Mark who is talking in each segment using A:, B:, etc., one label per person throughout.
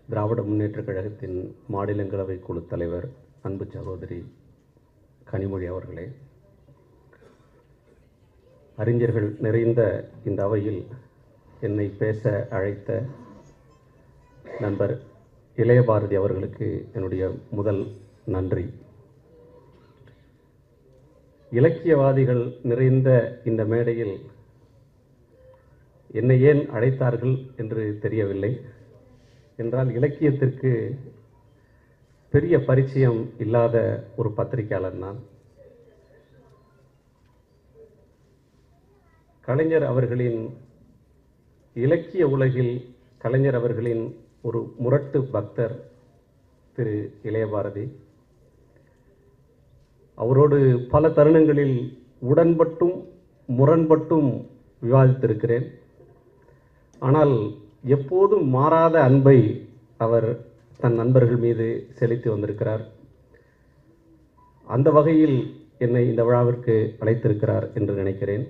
A: திராவிட முன்னேற்றக் கழகத்தின் மாநிலங்களவை குழு தலைவர் அன்பு சகோதரி கனிமொழி அவர்களே அறிஞர்கள் நிறைந்த இந்த அவையில் என்னை பேச அழைத்த நண்பர் இளையபாரதி அவர்களுக்கு என்னுடைய முதல் நன்றி இலக்கியவாதிகள் நிறைந்த இந்த மேடையில் என்னை ஏன் அழைத்தார்கள் என்று தெரியவில்லை என்றால் இலக்கியத்திற்கு பெரிய பரிச்சயம் இல்லாத ஒரு பத்திரிகையாளர் நான் கலைஞர் அவர்களின் இலக்கிய உலகில் கலைஞர் அவர்களின் ஒரு முரட்டு பக்தர் திரு இளையபாரதி அவரோடு பல தருணங்களில் உடன்பட்டும் முரண்பட்டும் விவாதித்திருக்கிறேன் ஆனால் எப்போதும் மாறாத அன்பை அவர் தன் நண்பர்கள் மீது செலுத்தி வந்திருக்கிறார் அந்த வகையில் என்னை இந்த விழாவிற்கு அழைத்திருக்கிறார் என்று நினைக்கிறேன்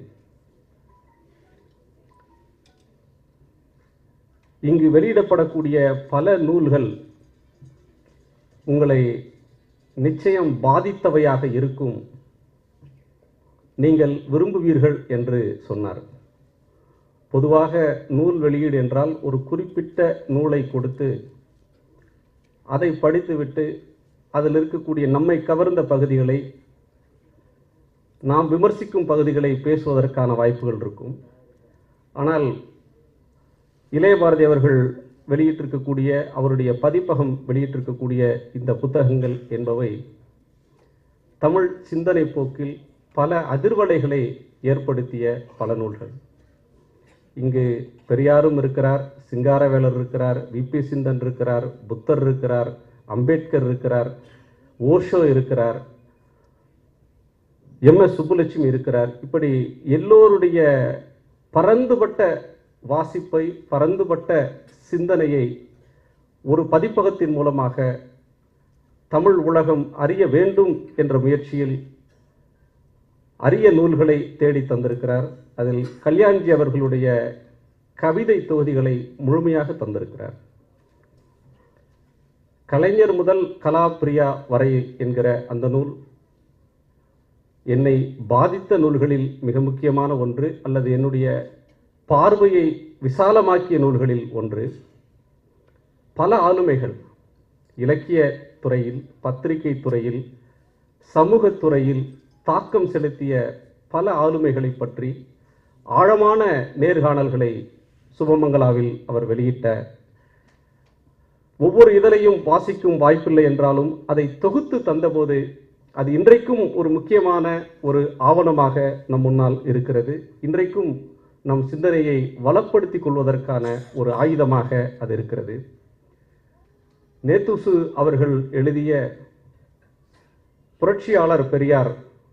A: இங்கு வெளியிடப்படக்கூடிய பல நூல்கள் உங்களை நிச்சயம் பாதித்தவையாக இருக்கும் நீங்கள் விரும்புவீர்கள் என்று சொன்னார் பொதுவாக நூல் வெளியீடு என்றால் ஒரு குறிப்பிட்ட நூலை கொடுத்து அதை படித்துவிட்டு அதில் இருக்கக்கூடிய நம்மை கவர்ந்த பகுதிகளை நாம் விமர்சிக்கும் பகுதிகளை பேசுவதற்கான வாய்ப்புகள் இருக்கும் ஆனால் இளையபாரதி அவர்கள் வெளியிட்டிருக்கக்கூடிய அவருடைய பதிப்பகம் வெளியிட்டிருக்கக்கூடிய இந்த புத்தகங்கள் என்பவை தமிழ் சிந்தனை போக்கில் பல அதிர்வலைகளை ஏற்படுத்திய பல நூல்கள் இங்கு பெரியாரும் இருக்கிறார் சிங்காரவேலர் இருக்கிறார் விபி சிந்தன் இருக்கிறார் புத்தர் இருக்கிறார் அம்பேத்கர் இருக்கிறார் ஓஷோ இருக்கிறார் எம் எஸ் சுப்புலட்சுமி இருக்கிறார் இப்படி எல்லோருடைய பரந்துபட்ட வாசிப்பை பரந்துபட்ட சிந்தனையை ஒரு பதிப்பகத்தின் மூலமாக தமிழ் உலகம் அறிய வேண்டும் என்ற முயற்சியில் அரிய நூல்களை தேடி தந்திருக்கிறார் அதில் கல்யாண்ஜி அவர்களுடைய கவிதை தொகுதிகளை முழுமையாக தந்திருக்கிறார் கலைஞர் முதல் கலாபிரியா வரை என்கிற அந்த நூல் என்னை பாதித்த நூல்களில் மிக முக்கியமான ஒன்று அல்லது என்னுடைய பார்வையை விசாலமாக்கிய நூல்களில் ஒன்று பல ஆளுமைகள் இலக்கிய துறையில் பத்திரிகை துறையில் சமூகத் துறையில் தாக்கம் செலுத்திய பல ஆளுமைகளை பற்றி ஆழமான நேர்காணல்களை சுபமங்கலாவில் அவர் வெளியிட்ட ஒவ்வொரு இதழையும் வாசிக்கும் வாய்ப்பில்லை என்றாலும் அதை தொகுத்து தந்தபோது அது இன்றைக்கும் ஒரு முக்கியமான ஒரு ஆவணமாக நம் முன்னால் இருக்கிறது இன்றைக்கும் நம் சிந்தனையை வளப்படுத்திக் கொள்வதற்கான ஒரு ஆயுதமாக அது இருக்கிறது நேத்துசு அவர்கள் எழுதிய புரட்சியாளர் பெரியார்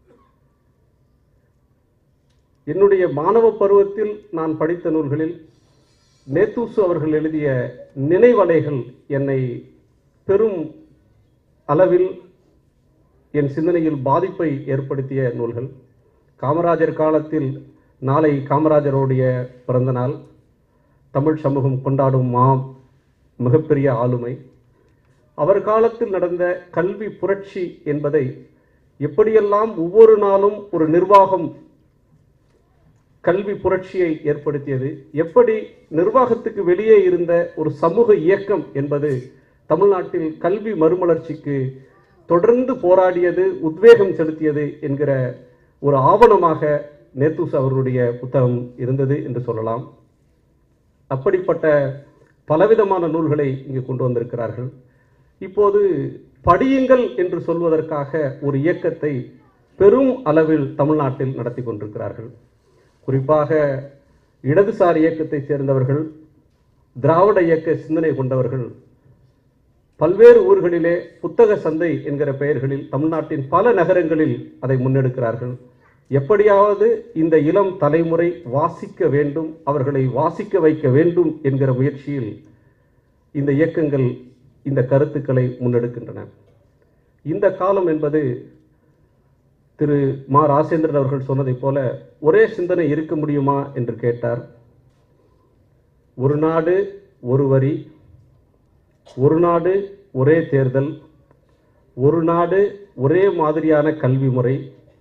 A: என்னுடைய மாணவ பருவத்தில் நான் படித்த நூல்களில் நேத்தூசு அவர்கள் எழுதிய நினைவலைகள் என்னை பெரும் அளவில் என் சிந்தனையில் பாதிப்பை ஏற்படுத்திய நூல்கள் காமராஜர் காலத்தில் நாளை காமராஜருடைய பிறந்த நாள் தமிழ் சமூகம் கொண்டாடும் மா மிகப்பெரிய ஆளுமை அவர் காலத்தில் நடந்த கல்வி புரட்சி என்பதை எப்படியெல்லாம் ஒவ்வொரு நாளும் ஒரு நிர்வாகம் கல்வி புரட்சியை ஏற்படுத்தியது எப்படி நிர்வாகத்துக்கு வெளியே இருந்த ஒரு சமூக இயக்கம் என்பது தமிழ்நாட்டில் கல்வி மறுமலர்ச்சிக்கு தொடர்ந்து போராடியது உத்வேகம் செலுத்தியது என்கிற ஒரு ஆவணமாக நேத்தூஸ் அவர்களுடைய புத்தகம் இருந்தது என்று சொல்லலாம் அப்படிப்பட்ட பலவிதமான நூல்களை இங்கு கொண்டு வந்திருக்கிறார்கள் இப்போது படியுங்கள் என்று சொல்வதற்காக ஒரு இயக்கத்தை பெரும் அளவில் தமிழ்நாட்டில் நடத்தி கொண்டிருக்கிறார்கள் குறிப்பாக இடதுசாரி இயக்கத்தைச் சேர்ந்தவர்கள் திராவிட இயக்க சிந்தனை கொண்டவர்கள் பல்வேறு ஊர்களிலே புத்தக சந்தை என்கிற பெயர்களில் தமிழ்நாட்டின் பல நகரங்களில் அதை முன்னெடுக்கிறார்கள் எப்படியாவது இந்த இளம் தலைமுறை வாசிக்க வேண்டும் அவர்களை வாசிக்க வைக்க வேண்டும் என்கிற முயற்சியில் இந்த இயக்கங்கள் இந்த கருத்துக்களை முன்னெடுக்கின்றன இந்த காலம் என்பது திரு மா ராசேந்திரன் அவர்கள் சொன்னதைப் போல ஒரே சிந்தனை இருக்க முடியுமா என்று கேட்டார் ஒரு நாடு ஒரு வரி ஒரு நாடு ஒரே தேர்தல் ஒரு நாடு ஒரே மாதிரியான கல்வி முறை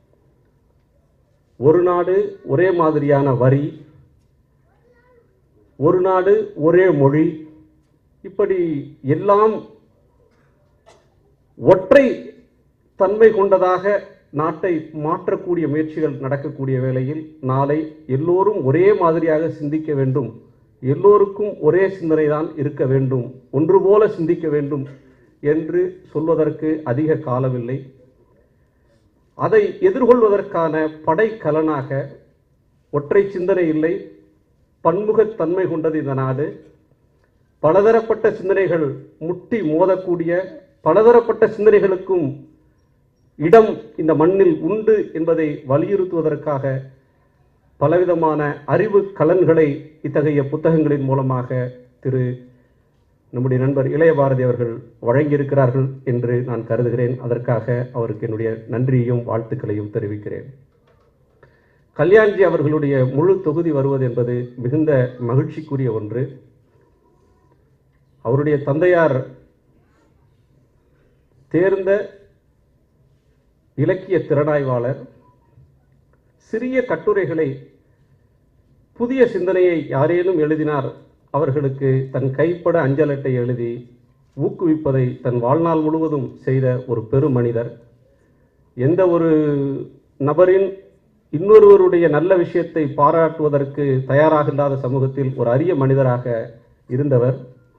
A: ஒரு நாடு ஒரே மாதிரியான வரி ஒரு நாடு ஒரே மொழி இப்படி எல்லாம் ஒற்றை தன்மை கொண்டதாக நாட்டை மாற்றக்கூடிய முயற்சிகள் நடக்கக்கூடிய வேளையில் நாளை எல்லோரும் ஒரே மாதிரியாக சிந்திக்க வேண்டும் எல்லோருக்கும் ஒரே சிந்தனை தான் இருக்க வேண்டும் ஒன்று போல சிந்திக்க வேண்டும் என்று சொல்வதற்கு அதிக காலமில்லை அதை எதிர்கொள்வதற்கான படைக்கலனாக ஒற்றை சிந்தனை இல்லை பன்முகத்தன்மை கொண்டது இந்த நாடு பலதரப்பட்ட சிந்தனைகள் முட்டி மோதக்கூடிய பலதரப்பட்ட சிந்தனைகளுக்கும் இடம் இந்த மண்ணில் உண்டு என்பதை வலியுறுத்துவதற்காக பலவிதமான அறிவு கலன்களை இத்தகைய புத்தகங்களின் மூலமாக திரு நம்முடைய நண்பர் இளைய பாரதி அவர்கள் வழங்கியிருக்கிறார்கள் என்று நான் கருதுகிறேன் அதற்காக அவருக்கு என்னுடைய நன்றியையும் வாழ்த்துக்களையும் தெரிவிக்கிறேன் கல்யாண்ஜி அவர்களுடைய முழு தொகுதி வருவது என்பது மிகுந்த மகிழ்ச்சிக்குரிய ஒன்று அவருடைய தந்தையார் தேர்ந்த இலக்கிய திறனாய்வாளர் சிறிய கட்டுரைகளை புதிய சிந்தனையை யாரேனும் எழுதினார் அவர்களுக்கு தன் கைப்பட அஞ்சல் அட்டை எழுதி ஊக்குவிப்பதை தன் வாழ்நாள் முழுவதும் செய்த ஒரு பெருமனிதர் எந்த ஒரு நபரின் இன்னொருவருடைய நல்ல விஷயத்தை பாராட்டுவதற்கு தயாராக இல்லாத சமூகத்தில் ஒரு அரிய மனிதராக இருந்தவர்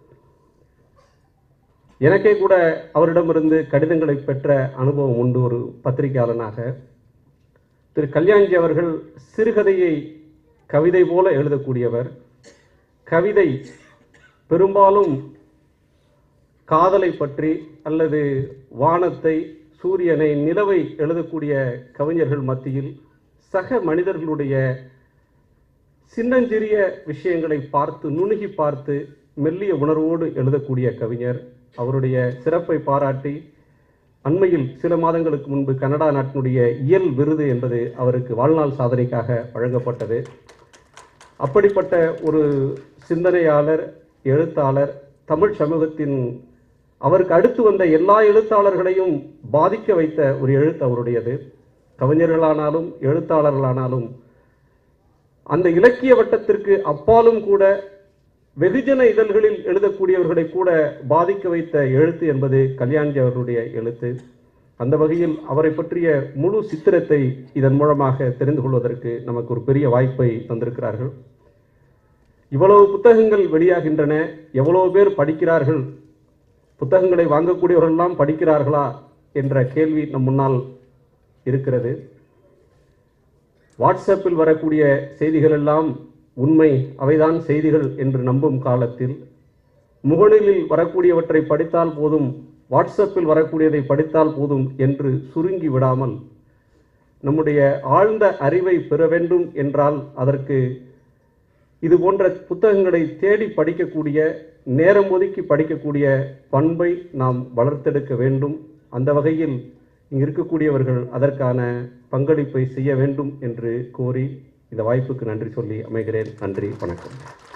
A: எனக்கே கூட அவரிடமிருந்து கடிதங்களை பெற்ற அனுபவம் உண்டு ஒரு பத்திரிகையாளனாக திரு கல்யாண்ஜி அவர்கள் சிறுகதையை கவிதை போல எழுதக்கூடியவர் கவிதை பெரும்பாலும் காதலை பற்றி அல்லது வானத்தை சூரியனை நிலவை எழுதக்கூடிய கவிஞர்கள் மத்தியில் சக மனிதர்களுடைய சின்னஞ்சிறிய விஷயங்களை பார்த்து நுணுகி பார்த்து மெல்லிய உணர்வோடு எழுதக்கூடிய கவிஞர் அவருடைய சிறப்பை பாராட்டி அண்மையில் சில மாதங்களுக்கு முன்பு கனடா நாட்டினுடைய இயல் விருது என்பது அவருக்கு வாழ்நாள் சாதனைக்காக வழங்கப்பட்டது அப்படிப்பட்ட ஒரு சிந்தனையாளர் எழுத்தாளர் தமிழ் சமூகத்தின் அவருக்கு அடுத்து வந்த எல்லா எழுத்தாளர்களையும் பாதிக்க வைத்த ஒரு எழுத்து அவருடையது கவிஞர்களானாலும் எழுத்தாளர்களானாலும் அந்த இலக்கிய வட்டத்திற்கு அப்பாலும் கூட வெகுஜன இதழ்களில் எழுதக்கூடியவர்களை கூட பாதிக்க வைத்த எழுத்து என்பது கல்யாண்ஜி அவர்களுடைய எழுத்து அந்த வகையில் அவரை பற்றிய முழு சித்திரத்தை இதன் மூலமாக தெரிந்து கொள்வதற்கு நமக்கு ஒரு பெரிய வாய்ப்பை தந்திருக்கிறார்கள் இவ்வளவு புத்தகங்கள் வெளியாகின்றன எவ்வளவு பேர் படிக்கிறார்கள் புத்தகங்களை வாங்கக்கூடியவர்களெல்லாம் படிக்கிறார்களா என்ற கேள்வி நம் முன்னால் இருக்கிறது வாட்ஸ்அப்பில் வரக்கூடிய செய்திகள் எல்லாம் உண்மை அவைதான் செய்திகள் என்று நம்பும் காலத்தில் முகநூலில் வரக்கூடியவற்றை படித்தால் போதும் வாட்ஸ்அப்பில் வரக்கூடியதை படித்தால் போதும் என்று சுருங்கி விடாமல் நம்முடைய ஆழ்ந்த அறிவை பெற வேண்டும் என்றால் அதற்கு இது போன்ற புத்தகங்களை தேடி படிக்கக்கூடிய நேரம் ஒதுக்கி படிக்கக்கூடிய பண்பை நாம் வளர்த்தெடுக்க வேண்டும் அந்த வகையில் இங்கு இருக்கக்கூடியவர்கள் அதற்கான பங்களிப்பை செய்ய வேண்டும் என்று கோரி இந்த வாய்ப்புக்கு நன்றி சொல்லி அமைகிறேன் நன்றி வணக்கம்